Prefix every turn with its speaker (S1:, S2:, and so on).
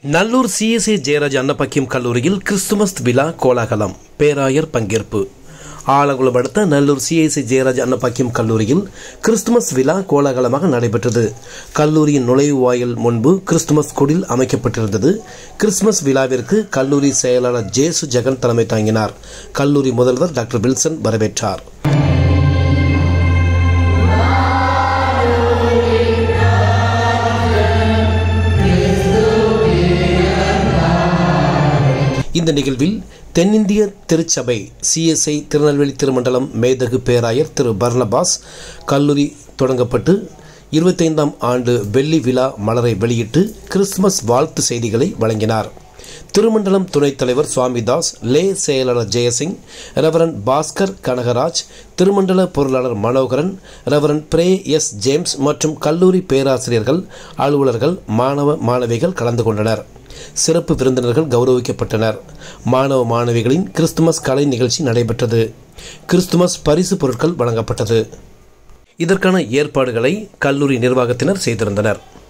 S1: Nallur CSA Jayaraj அன்னப்பக்கியம் கல்லூரியில் Christmas விழா கோலாகலம் பேராயர் பங்கேற்பு ஆலங்குளம் அடுத்த நல்லூர் சிஎஸ்சி ஜெயராஜ் அன்னப்பாக்கியம் கல்லூரியில் கிறிஸ்துமஸ் விழா கோலாகலமாக நடைபெற்றது கல்லூரியின் நுழைவு வாயில் முன்பு கிறிஸ்துமஸ் குடில் அமைக்கப்பட்டிருந்தது கிறிஸ்துமஸ் விழாவிற்கு கல்லூரி செயலாளர் ஜேசு ஜெகன் தலைமை தாங்கினார் கல்லூரி முதல்வர் டாக்டர் வில்சன் வரவேற்றார் இந்த நிகழ்வில் தென்னிந்திய திருச்சபை சிஎஸ்ஐ திருநெல்வேலி திருமண்டலம் மேதகு பேராயர் திரு பர்னபாஸ் கல்லூரி தொடங்கப்பட்டு இருபத்தைந்தாம் ஆண்டு வெள்ளி விழா மலரை வெளியிட்டு கிறிஸ்துமஸ் வாழ்த்து செய்திகளை வழங்கினார் திருமண்டலம் துணைத் தலைவர் சுவாமிதாஸ் லே செயலாளர் ஜெயசிங் ரெவரன் பாஸ்கர் கனகராஜ் திருமண்டல பொருளாளர் மனோகரன் ரெவரன் பிரே எஸ் ஜேம்ஸ் மற்றும் கல்லூரி பேராசிரியர்கள் அலுவலர்கள் மாணவ மாணவிகள் கலந்து கொண்டனர் சிறப்பு விருந்தினர்கள் கௌரவிக்கப்பட்டனர் மாணவ மாணவிகளின் கிறிஸ்துமஸ் கலை நிகழ்ச்சி நடைபெற்றது கிறிஸ்துமஸ் பரிசு பொருட்கள் வழங்கப்பட்டது இதற்கான ஏற்பாடுகளை கல்லூரி நிர்வாகத்தினர் செய்திருந்தனர்